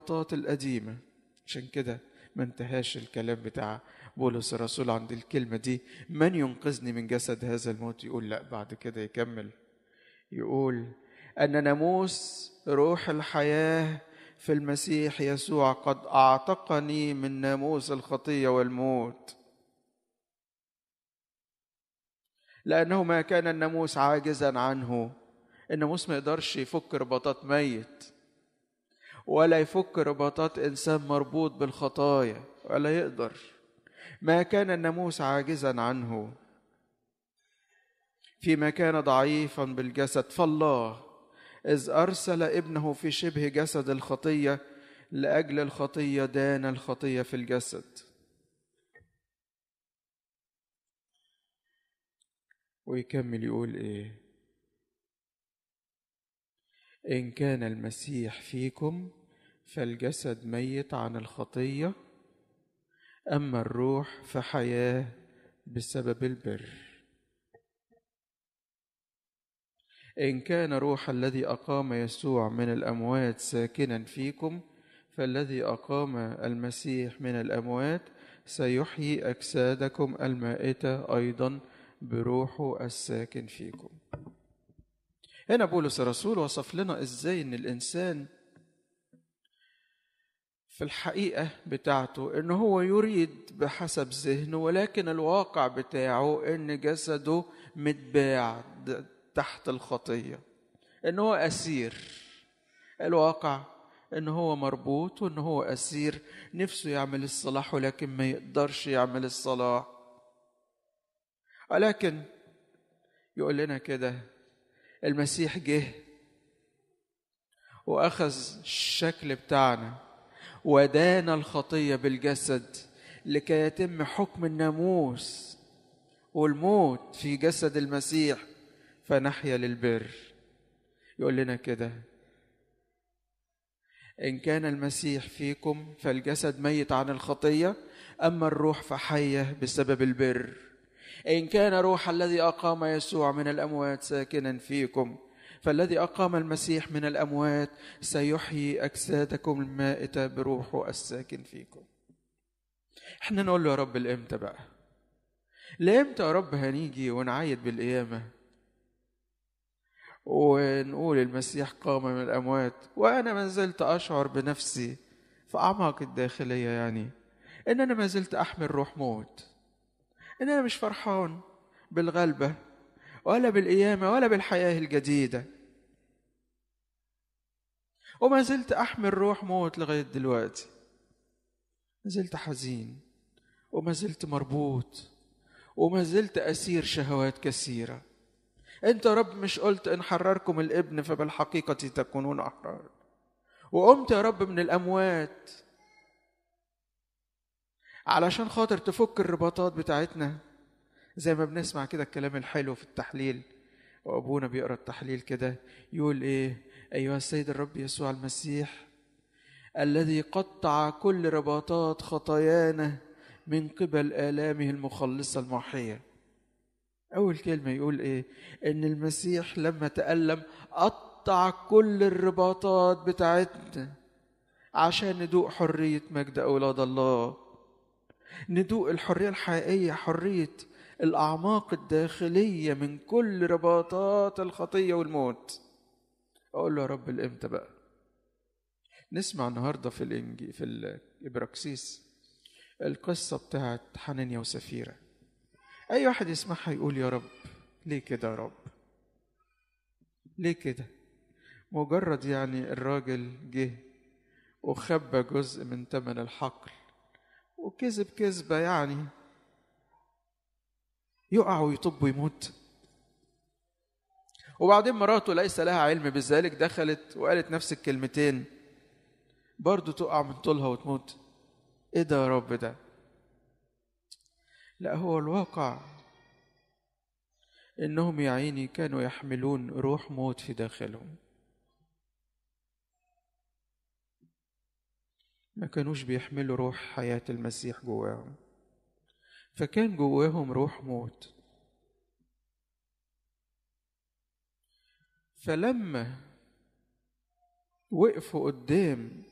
الرباطات القديمة عشان كده ما انتهاش الكلام بتاع بولس الرسول عند الكلمة دي من ينقذني من جسد هذا الموت يقول لا بعد كده يكمل يقول أن ناموس روح الحياة في المسيح يسوع قد أعتقني من ناموس الخطية والموت لأنه ما كان الناموس عاجزا عنه الناموس ما يقدرش يفك رباطات ميت ولا يفك رباطات إنسان مربوط بالخطايا ولا يقدر ما كان الناموس عاجزا عنه فيما كان ضعيفا بالجسد فالله إذ أرسل ابنه في شبه جسد الخطية لأجل الخطية دان الخطية في الجسد ويكمل يقول إيه إن كان المسيح فيكم فالجسد ميت عن الخطية أما الروح فحياة بسبب البر إن كان روح الذي أقام يسوع من الأموات ساكنا فيكم فالذي أقام المسيح من الأموات سيحيي أجسادكم المائتة أيضا بروحه الساكن فيكم هنا بولس الرسول وصف لنا ازاي ان الانسان في الحقيقة بتاعته ان هو يريد بحسب ذهنه ولكن الواقع بتاعه ان جسده متباع تحت الخطية ان هو اسير الواقع ان هو مربوط وان هو اسير نفسه يعمل الصلاح ولكن ما يقدرش يعمل الصلاح ولكن يقول لنا كده المسيح جه واخذ الشكل بتاعنا ودان الخطيه بالجسد لكي يتم حكم الناموس والموت في جسد المسيح فنحيا للبر يقول لنا كده ان كان المسيح فيكم فالجسد ميت عن الخطيه اما الروح فحيه بسبب البر إن كان روح الذي أقام يسوع من الأموات ساكنا فيكم فالذي أقام المسيح من الأموات سيحيي أجسادكم المائتة بروحه الساكن فيكم احنا نقول له يا رب الامتى بقى لامتى يا رب هنيجي ونعيد بالقيامة ونقول المسيح قام من الأموات وأنا ما زلت أشعر بنفسي في أعماق الداخلية يعني إن أنا ما زلت أحمل روح موت ان انا مش فرحان بالغلبه ولا بالقيامه ولا بالحياه الجديده وما زلت احمل روح موت لغايه دلوقتي ما زلت حزين وما زلت مربوط وما زلت اسير شهوات كثيره انت يا رب مش قلت ان حرركم الابن فبالحقيقه تكونون احرار وقمت يا رب من الاموات علشان خاطر تفك الرباطات بتاعتنا زي ما بنسمع كده الكلام الحلو في التحليل وابونا بيقرا التحليل كده يقول ايه ايها السيد الرب يسوع المسيح الذي قطع كل رباطات خطايانا من قبل الامه المخلصه المحيه اول كلمه يقول ايه ان المسيح لما تالم قطع كل الرباطات بتاعتنا عشان ندوق حريه مجد اولاد الله ندوق الحرية الحقيقية حرية الأعماق الداخلية من كل رباطات الخطية والموت أقول له يا رب الإمتى بقى نسمع النهاردة في الإنجي في الإبراكسيس القصة بتاعت حنانيا وسفيرة أي واحد يسمعها يقول يا رب ليه كده يا رب ليه كده مجرد يعني الراجل جه وخبى جزء من ثمن الحقل وكذب كذبة يعني يقع ويطب ويموت وبعدين مراته ليس لها علم بذلك دخلت وقالت نفس الكلمتين برضه تقع من طولها وتموت ايه ده يا رب ده لا هو الواقع انهم يا عيني كانوا يحملون روح موت في داخلهم ما كانوش بيحملوا روح حياة المسيح جواهم فكان جواهم روح موت فلما وقفوا قدام